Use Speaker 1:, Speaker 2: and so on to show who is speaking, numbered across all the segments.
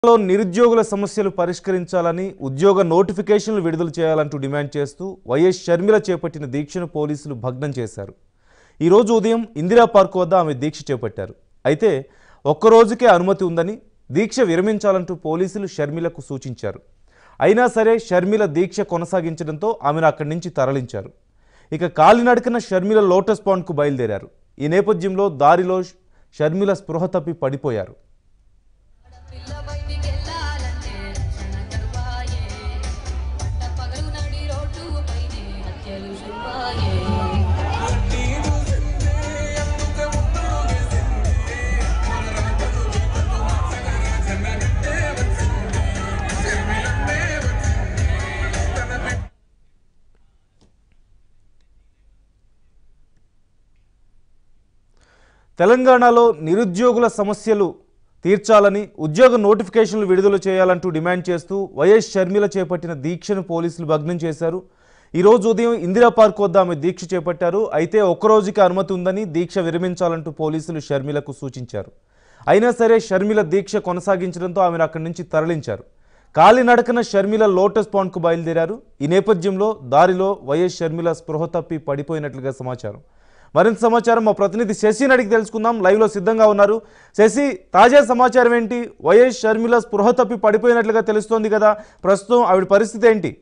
Speaker 1: లో నిరుద్యోగుల సమస్యలు పరిష్కరించాలని ఉద్యోగ నోటిఫికేషన్లు విడుదల చేయాలంటూ డిమాండ్ చేస్తూ వైఎస్ షర్మిల చేపట్టిన దీక్షను పోలీసులు భగ్నం చేశారు ఈరోజు ఉదయం ఇందిరా పార్క్ వద్ద ఆమె దీక్ష చేపట్టారు అయితే ఒక్కరోజుకే అనుమతి ఉందని దీక్ష విరమించాలంటూ పోలీసులు షర్మిలకు సూచించారు అయినా సరే షర్మిల దీక్ష కొనసాగించడంతో ఆమెను అక్కడి నుంచి తరలించారు ఇక కాలినడకన షర్మిల లోటస్ పాండ్కు బయలుదేరారు ఈ నేపథ్యంలో దారిలో షర్మిల స్పృహ తప్పి పడిపోయారు
Speaker 2: పిల్ల బయటికెళ్ళాలంటే రక్షణ కరువాయే పట్ట పగలు నడి రోడ్డు పైనే హత్యలు శురువాయే
Speaker 1: తెలంగాణలో నిరుద్యోగుల సమస్యలు తీర్చాలని ఉద్యోగ నోటిఫికేషన్లు విడుదల చేయాలంటూ డిమాండ్ చేస్తూ వైఎస్ షర్మిల చేపట్టిన దీక్షను పోలీసులు భగ్నం చేశారు ఈరోజు ఉదయం ఇందిరా పార్క్ వద్ద ఆమె దీక్ష చేపట్టారు అయితే ఒక్కరోజుకి అనుమతి ఉందని దీక్ష విరమించాలంటూ పోలీసులు షర్మిలకు సూచించారు అయినా సరే షర్మిల దీక్ష కొనసాగించడంతో ఆమెను అక్కడి నుంచి తరలించారు కాలినడకన షర్మిల లోటస్ పాండ్కు బయలుదేరారు ఈ నేపథ్యంలో దారిలో వైఎస్ షర్మిల స్పృహ తప్పి పడిపోయినట్లుగా సమాచారం మరింత సమాచారం మా ప్రతినిధి శశిని అడిగి తెలుసుకుందాం లైవ్లో సిద్ధంగా ఉన్నారు శశి తాజా సమాచారం ఏంటి వైఎస్ షర్మిల స్పృహ తప్పి పడిపోయినట్లుగా తెలుస్తోంది కదా ప్రస్తుతం ఆవిడ పరిస్థితి ఏంటి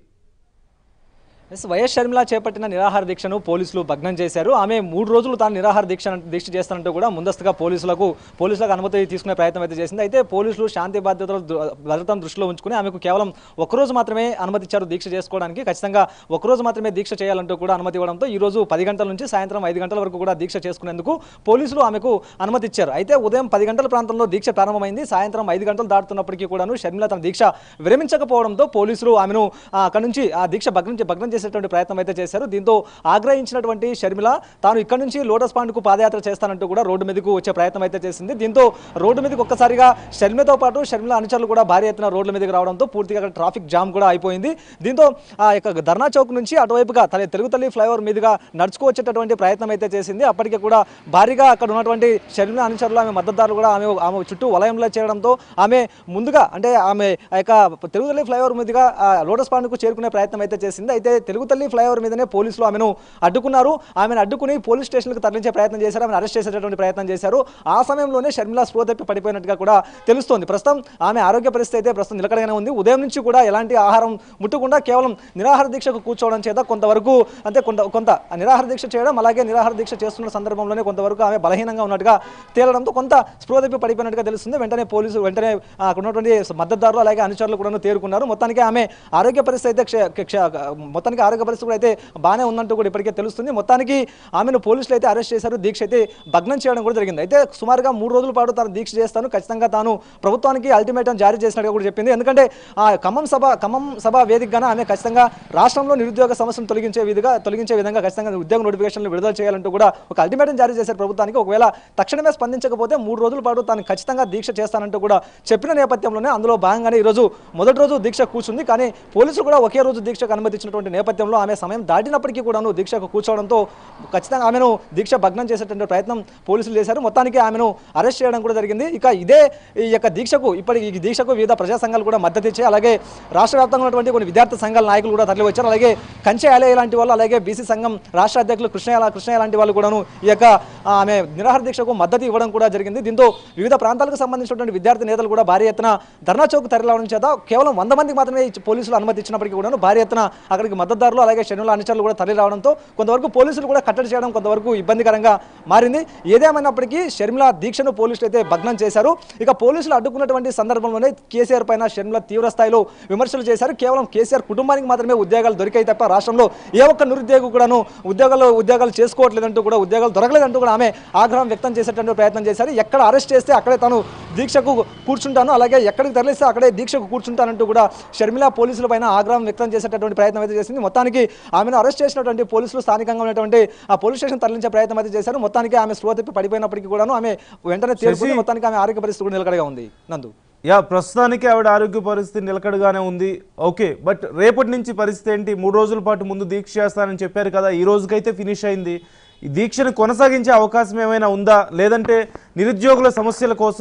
Speaker 3: ఎస్ వైఎస్ షర్మిల చేపట్టిన నిరాహార దీక్షను పోలీసులు భగ్నం చేశారు ఆమె మూడు రోజులు తాను నిరాహార దీక్ష దీక్ష చేస్తానంటూ కూడా ముందస్తుగా పోలీసులకు పోలీసులకు అనుమతి తీసుకునే ప్రయత్నం అయితే చేసింది అయితే పోలీసులు శాంతి బాధ్యతలు దు- భద్రతను దృష్టిలో ఉంచుకుని ఆమెకు కేవలం ఒక్కరోజు మాత్రమే అనుమతి ఇచ్చారు దీక్ష చేసుకోవడానికి ఖచ్చితంగా ఒక్కరోజు మాత్రమే దీక్ష చేయాలంటూ కూడా అనుమతి ఇవ్వడంతో ఈ రోజు పది గంటల నుంచి సాయంత్రం ఐదు గంటల వరకు కూడా దీక్ష చేసుకునేందుకు పోలీసులు ఆమెకు అనుమతి ఇచ్చారు అయితే ఉదయం పది గంటల ప్రాంతంలో దీక్ష ప్రారంభమైంది సాయంత్రం ఐదు గంటలు దాటుతున్నప్పటికీ కూడాను షర్మిల తన దీక్ష విరమించకపోవడంతో పోలీసులు ఆమెను ఆ, అక్కడి నుంచి ఆ దీక్ష భగ్నం చే- భగ్నం చేసేటువంటి ప్రయత్నం అయితే చేశారు దీంతో ఆగ్రహించినటువంటి షర్మిల తాను ఇక్కడ నుంచి లోటస్ పాండ్కు పాదయాత్ర చేస్తానంటూ కూడా రోడ్డు మీదకు వచ్చే ప్రయత్నం అయితే చేసింది దీంతో రోడ్డు మీదకి ఒక్కసారిగా షర్మిలతో పాటు షర్మిల అనుచరులు కూడా భారీ ఎత్తున రోడ్ల మీదకి రావడంతో పూర్తిగా అక్కడ ట్రాఫిక్ జామ్ కూడా అయిపోయింది దీంతో ఆ యొక్క ధర్నా చౌక్ నుంచి అటువైపుగా తల్లి తెలుగు తల్లి ఫ్లైఓవర్ మీదుగా నడుచుకు వచ్చేటటువంటి ప్రయత్నం అయితే చేసింది అప్పటికే కూడా భారీగా అక్కడ ఉన్నటువంటి షర్మిల అనుచరులు ఆమె మద్దతుదారులు కూడా ఆమె ఆమె చుట్టూ వలయంలో చేరడంతో ఆమె ముందుగా అంటే ఆమె ఆ యొక్క తెలుగు తల్లి ఫ్లైఓవర్ మీదుగా ఆ లోటస్ పాండ్కు చేరుకునే ప్రయత్నం అయితే చేసింది అయితే తెలుగు తల్లి ఫ్లైఓవర్ మీదనే పోలీసులు ఆమెను అడ్డుకున్నారు ఆమెను అడ్డుకుని పోలీస్ స్టేషన్లకు తరలించే ప్రయత్నం చేశారు ఆమెను అరెస్ట్ చేసేటటువంటి ప్రయత్నం చేశారు ఆ సమయంలోనే షర్మిల స్పృహ తప్పి పడిపోయినట్టుగా కూడా తెలుస్తోంది ప్రస్తుతం ఆమె ఆరోగ్య పరిస్థితి అయితే ప్రస్తుతం నిలకడగానే ఉంది ఉదయం నుంచి కూడా ఎలాంటి ఆహారం ముట్టకుండా కేవలం నిరాహార దీక్షకు కూర్చోవడం చేత కొంతవరకు అంటే కొంత కొంత నిరాహార దీక్ష చేయడం అలాగే నిరాహార దీక్ష చేస్తున్న సందర్భంలోనే కొంతవరకు ఆమె బలహీనంగా ఉన్నట్టుగా తేలడంతో కొంత స్పృహ తప్పి పడిపోయినట్టుగా తెలుస్తుంది వెంటనే పోలీసులు వెంటనే ఆ, అక్కడ ఉన్నటువంటి మద్దతుదారులు అలాగే అనుచరులు కూడా తేరుకున్నారు మొత్తానికి ఆమె ఆరోగ్య పరిస్థితి అయితే క్ష- క్ష- మొత్తానికి ఆరోగ్య పరిస్థితి కూడా అయితే బాగానే ఉందంటూ కూడా ఇప్పటికే తెలుస్తుంది మొత్తానికి ఆమెను పోలీసులు అయితే అరెస్ట్ చేశారు దీక్ష అయితే భగ్నం చేయడం కూడా జరిగింది అయితే సుమారుగా మూడు రోజుల పాటు తాను దీక్ష చేస్తాను ఖచ్చితంగా తాను ప్రభుత్వానికి అల్టిమేటం జారీ చేసినట్టుగా కూడా చెప్పింది ఎందుకంటే ఆ ఖమ్మం సభ ఖమ్మం సభ వేదికగానే ఆమె ఖచ్చితంగా రాష్ట్రంలో నిరుద్యోగ సమస్యను తొలగించే విధంగా తొలగించే విధంగా ఖచ్చితంగా ఉద్యోగ నోటిఫికేషన్లు విడుదల చేయాలంటూ కూడా ఒక అల్టిమేటం జారీ చేశారు ప్రభుత్వానికి ఒకవేళ తక్షణమే స్పందించకపోతే మూడు రోజుల పాటు తాను ఖచ్చితంగా దీక్ష చేస్తానంటూ కూడా చెప్పిన నేపథ్యంలోనే అందులో భాగంగానే ఈరోజు మొదటి రోజు దీక్ష కూర్చుంది కానీ పోలీసులు కూడా ఒకే రోజు దీక్షకు అనుమతించినటువంటి నేపథ్యంలో ఆమె సమయం దాటినప్పటికీ కూడాను దీక్షకు కూర్చోవడంతో ఖచ్చితంగా ఆమెను దీక్ష భగ్నం చేసేటువంటి ప్రయత్నం పోలీసులు చేశారు మొత్తానికి ఆమెను అరెస్ట్ చేయడం కూడా జరిగింది ఇక ఇదే ఈ యొక్క దీక్షకు ఇప్పటి ఈ దీక్షకు వివిధ ప్రజా సంఘాలు కూడా మద్దతు ఇచ్చాయి అలాగే రాష్ట్ర వ్యాప్తంగా ఉన్నటువంటి కొన్ని విద్యార్థి సంఘాల నాయకులు కూడా తరలి వచ్చారు అలాగే కంచె ఆలయ లాంటి వాళ్ళు అలాగే బీసీ సంఘం రాష్ట్ర అధ్యక్షులు కృష్ణయ్య కృష్ణయ్య లాంటి వాళ్ళు కూడాను ఈ యొక్క ఆ, ఆమె నిరాహార దీక్షకు మద్దతు ఇవ్వడం కూడా జరిగింది దీంతో వివిధ ప్రాంతాలకు సంబంధించినటువంటి విద్యార్థి నేతలు కూడా భారీ ఎత్తున ధర్నా చౌక్ తరలివడం చేత కేవలం వంద మందికి మాత్రమే ఈ పోలీసులు అనుమతి ఇచ్చినప్పటికీ కూడా భారీ ఎత్తున అక్కడికి మద్దతుదారులు అలాగే శనుల అనుచరులు కూడా తరలి రావడంతో కొంతవరకు పోలీసులు కూడా కట్టడి చేయడం కొంతవరకు ఇబ్బందికరంగా మారింది ఏదేమైనప్పటికీ షర్మిల దీక్షను పోలీసులు అయితే భగ్నం చేశారు ఇక పోలీసులు అడ్డుకున్నటువంటి సందర్భంలోనే కేసీఆర్ పైన షర్మిల తీవ్ర స్థాయిలో విమర్శలు చేశారు కేవలం కేసీఆర్ కుటుంబానికి మాత్రమే ఉద్యోగాలు దొరికాయి తప్ప రాష్ట్రంలో ఏ ఒక్క నిరుద్యోగి కూడాను ఉద్యోగాలు ఉద్యోగాలు చేసుకోవట్లేదంటూ కూడా ఉద్యోగాలు దొరకలేదంటూ కూడా ఆమె ఆగ్రహం వ్యక్తం చేసేటువంటి ప్రయత్నం చేశారు ఎక్కడ అరెస్ట్ చేస్తే అక్కడే తాను దీక్షకు కూర్చుంటాను అలాగే ఎక్కడికి తరలిస్తే అక్కడే దీక్షకు కూర్చుంటానంటూ కూడా షర్మిల పోలీసుల పైన ఆగ్రహం వ్యక్తం చేసేటటువంటి ప్రయత్నం అయితే చేసింది మొత్తానికి ఆమెను అరెస్ట్ చేసినటువంటి పోలీసులు స్థానికంగా ఉన్నటువంటి ఆ పోలీస్ స్టేషన్ తరలించే ప్రయత్నం అయితే చేశారు మొత్తానికి ఆమె స్పృహ తప్పి పడిపోయినప్పటికీ కూడాను ఆమె వెంటనే తేరుకుంది
Speaker 1: శశి.
Speaker 3: మొత్తానికి ఆమె ఆరోగ్య పరిస్థితి కూడా నిలకడగా ఉంది నందు
Speaker 1: యా ప్రస్తుతానికి ఆవిడ ఆరోగ్య పరిస్థితి నిలకడగానే ఉంది ఓకే బట్ రేపటి నుంచి పరిస్థితి ఏంటి మూడు రోజుల పాటు ముందు దీక్ష చేస్తానని చెప్పారు కదా ఈ రోజుకైతే ఫినిష్ అయింది ఈ దీక్షను కొనసాగించే అవకాశం ఏమైనా ఉందా లేదంటే నిరుద్యోగుల సమస్యల కోసం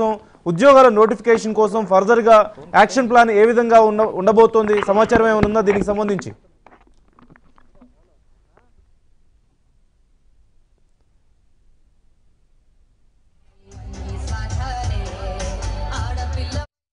Speaker 1: ఉద్యోగాల నోటిఫికేషన్ కోసం ఫర్దర్గా యాక్షన్ ప్లాన్ ఏ విధంగా ఉండ ఉండబోతోంది సమాచారం ఏమైనా ఉందా దీనికి సంబంధించి
Speaker 2: స్వాధారే ఆడపిల్ల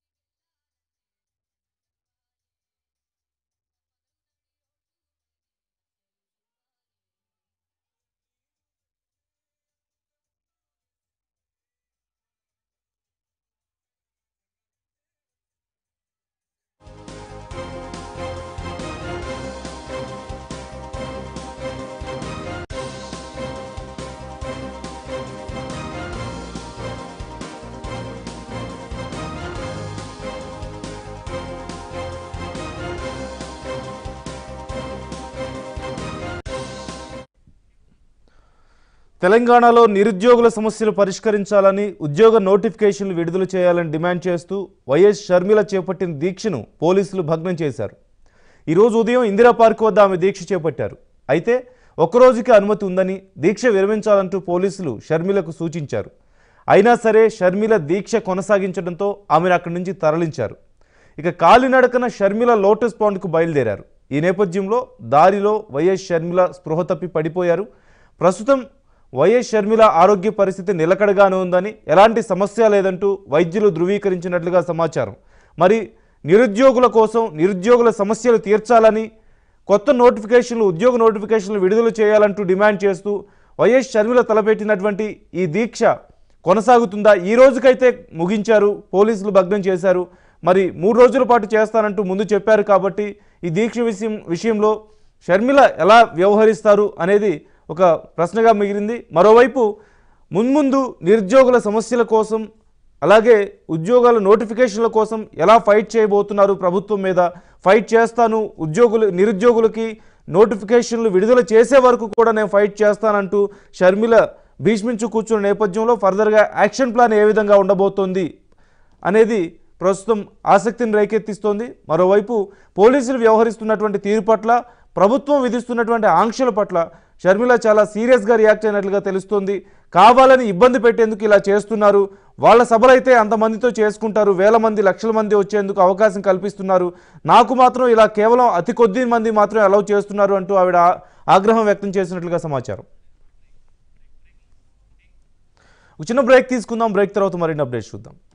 Speaker 1: తెలంగాణలో నిరుద్యోగుల సమస్యలు పరిష్కరించాలని ఉద్యోగ నోటిఫికేషన్లు విడుదల చేయాలని డిమాండ్ చేస్తూ వైఎస్ షర్మిల చేపట్టిన దీక్షను పోలీసులు భగ్నం చేశారు ఈరోజు ఉదయం ఇందిరా పార్క్ వద్ద ఆమె దీక్ష చేపట్టారు అయితే ఒక్కరోజుకి అనుమతి ఉందని దీక్ష విరమించాలంటూ పోలీసులు షర్మిలకు సూచించారు అయినా సరే షర్మిల దీక్ష కొనసాగించడంతో ఆమెను అక్కడి నుంచి తరలించారు ఇక కాలినడకన షర్మిల లోటస్ పాండ్కు బయలుదేరారు ఈ నేపథ్యంలో దారిలో వైఎస్ షర్మిల స్పృహ తప్పి పడిపోయారు ప్రస్తుతం వైఎస్ షర్మిల ఆరోగ్య పరిస్థితి నిలకడగానే ఉందని ఎలాంటి సమస్య లేదంటూ వైద్యులు ధృవీకరించినట్లుగా సమాచారం మరి నిరుద్యోగుల కోసం నిరుద్యోగుల సమస్యలు తీర్చాలని కొత్త నోటిఫికేషన్లు ఉద్యోగ నోటిఫికేషన్లు విడుదల చేయాలంటూ డిమాండ్ చేస్తూ వైఎస్ షర్మిల తలపెట్టినటువంటి ఈ దీక్ష కొనసాగుతుందా ఈ రోజుకైతే ముగించారు పోలీసులు భగ్నం చేశారు మరి మూడు రోజుల పాటు చేస్తానంటూ ముందు చెప్పారు కాబట్టి ఈ దీక్ష విషయం విషయంలో షర్మిల ఎలా వ్యవహరిస్తారు అనేది ఒక ప్రశ్నగా మిగిలింది మరోవైపు మున్ముందు నిరుద్యోగుల సమస్యల కోసం అలాగే ఉద్యోగాల నోటిఫికేషన్ల కోసం ఎలా ఫైట్ చేయబోతున్నారు ప్రభుత్వం మీద ఫైట్ చేస్తాను ఉద్యోగులు నిరుద్యోగులకి నోటిఫికేషన్లు విడుదల చేసే వరకు కూడా నేను ఫైట్ చేస్తానంటూ షర్మిల భీష్మించు కూర్చున్న నేపథ్యంలో ఫర్దర్గా యాక్షన్ ప్లాన్ ఏ విధంగా ఉండబోతోంది అనేది ప్రస్తుతం ఆసక్తిని రేకెత్తిస్తోంది మరోవైపు పోలీసులు వ్యవహరిస్తున్నటువంటి తీరు పట్ల ప్రభుత్వం విధిస్తున్నటువంటి ఆంక్షల పట్ల షర్మిల చాలా సీరియస్గా రియాక్ట్ అయినట్లుగా తెలుస్తోంది కావాలని ఇబ్బంది పెట్టేందుకు ఇలా చేస్తున్నారు వాళ్ళ సభలైతే అంతమందితో చేసుకుంటారు వేల మంది లక్షల మంది వచ్చేందుకు అవకాశం కల్పిస్తున్నారు నాకు మాత్రం ఇలా కేవలం అతి కొద్ది మంది మాత్రం అలౌ చేస్తున్నారు అంటూ ఆవిడ ఆ- ఆగ్రహం వ్యక్తం చేసినట్లుగా సమాచారం ఒక చిన్న బ్రేక్ తీసుకుందాం బ్రేక్ తర్వాత మరిన్ని అప్డేట్స్ చూద్దాం